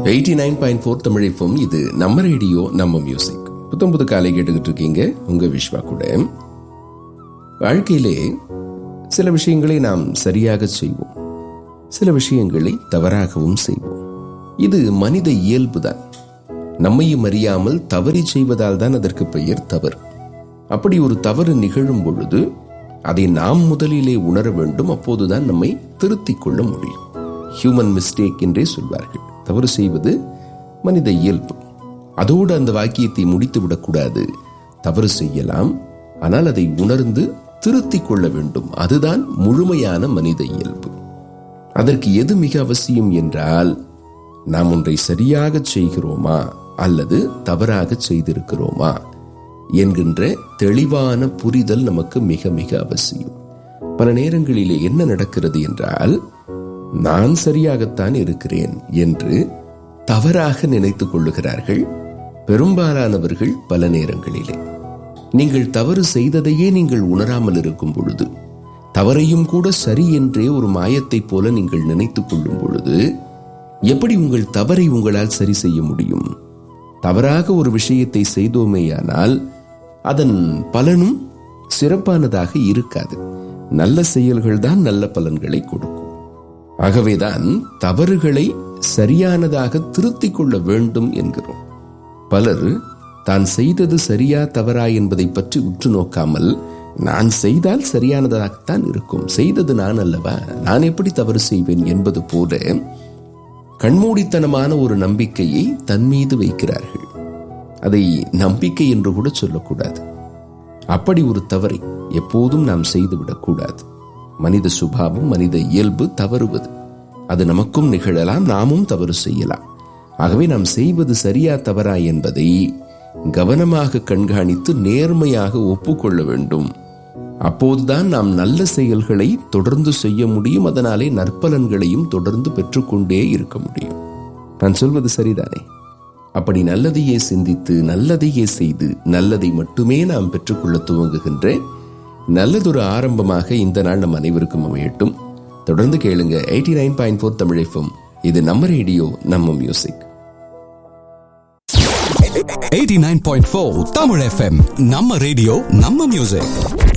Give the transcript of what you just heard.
eighty nine point four தமிழிப்பும் இது நம்ம ரேடியோ நம்ம மியூசிக் புத்தம் புது காலை கேட்டுக்கிட்டு இருக்கீங்க உங்க விஸ்வா கூட வாழ்க்கையிலே சில விஷயங்களை நாம் சரியாக செய்வோம் சில விஷயங்களை தவறாகவும் செய்வோம் இது மனித இயல்புதான் நம்மையும் அறியாமல் தவறி செய்வதால் தான் அதற்கு பெயர் தவறு அப்படி ஒரு தவறு நிகழும் பொழுது அதை நாம் முதலிலே உணர வேண்டும் அப்போதுதான் நம்மை திருத்திக் கொள்ள முடியும் ஹியூமன் மிஸ்டேக் என்றே சொல்வார்கள் தவறு செய்வது மனித இயல்பு அதோடு அந்த வாக்கியத்தை முடித்து விடக்கூடாது தவறு செய்யலாம் ஆனால் அதை உணர்ந்து திருத்திக் கொள்ள வேண்டும் அதுதான் முழுமையான மனித இயல்பு அதற்கு எது மிக அவசியம் என்றால் நாம் ஒன்றை சரியாக செய்கிறோமா அல்லது தவறாக செய்திருக்கிறோமா என்கின்ற தெளிவான புரிதல் நமக்கு மிக மிக அவசியம் பல நேரங்களிலே என்ன நடக்கிறது என்றால் நான் சரியாகத்தான் இருக்கிறேன் என்று தவறாக நினைத்துக் கொள்ளுகிறார்கள் பெரும்பாலானவர்கள் பல நேரங்களிலே நீங்கள் தவறு செய்ததையே நீங்கள் உணராமல் இருக்கும் பொழுது தவறையும் கூட சரி என்றே ஒரு மாயத்தைப் போல நீங்கள் நினைத்துக் கொள்ளும் பொழுது எப்படி உங்கள் தவறை உங்களால் சரி செய்ய முடியும் தவறாக ஒரு விஷயத்தை செய்தோமேயானால் அதன் பலனும் சிறப்பானதாக இருக்காது நல்ல செயல்கள் தான் நல்ல பலன்களை கொடுக்கும் ஆகவேதான் தவறுகளை சரியானதாக திருத்திக் கொள்ள வேண்டும் என்கிறோம் பலர் தான் செய்தது சரியா தவறா என்பதை பற்றி உற்று நோக்காமல் நான் செய்தால் சரியானதாகத்தான் இருக்கும் செய்தது நான் அல்லவா நான் எப்படி தவறு செய்வேன் என்பது போல கண்மூடித்தனமான ஒரு நம்பிக்கையை தன் மீது வைக்கிறார்கள் அதை நம்பிக்கை என்று கூட சொல்லக்கூடாது அப்படி ஒரு தவறை எப்போதும் நாம் செய்துவிடக்கூடாது மனித சுபாவம் மனித இயல்பு தவறுவது அது நமக்கும் நிகழலாம் நாமும் தவறு செய்யலாம் ஆகவே நாம் செய்வது சரியா தவறா என்பதை கவனமாக கண்காணித்து நேர்மையாக ஒப்புக்கொள்ள வேண்டும் அப்போதுதான் நாம் நல்ல செயல்களை தொடர்ந்து செய்ய முடியும் அதனாலே நற்பலன்களையும் தொடர்ந்து பெற்றுக்கொண்டே இருக்க முடியும் நான் சொல்வது சரிதானே அப்படி நல்லதையே சிந்தித்து நல்லதையே செய்து நல்லதை மட்டுமே நாம் பெற்றுக்கொள்ள துவங்குகின்ற நல்லதொரு ஆரம்பமாக இந்த நாள் நம் அனைவருக்கும் அமையட்டும் தொடர்ந்து கேளுங்க eighty nine point four Tamil இது நம்ம ரேடியோ நம்ம மியூசிக் 89.4 Tamil FM நம்ம ரேடியோ நம்ம மியூசிக்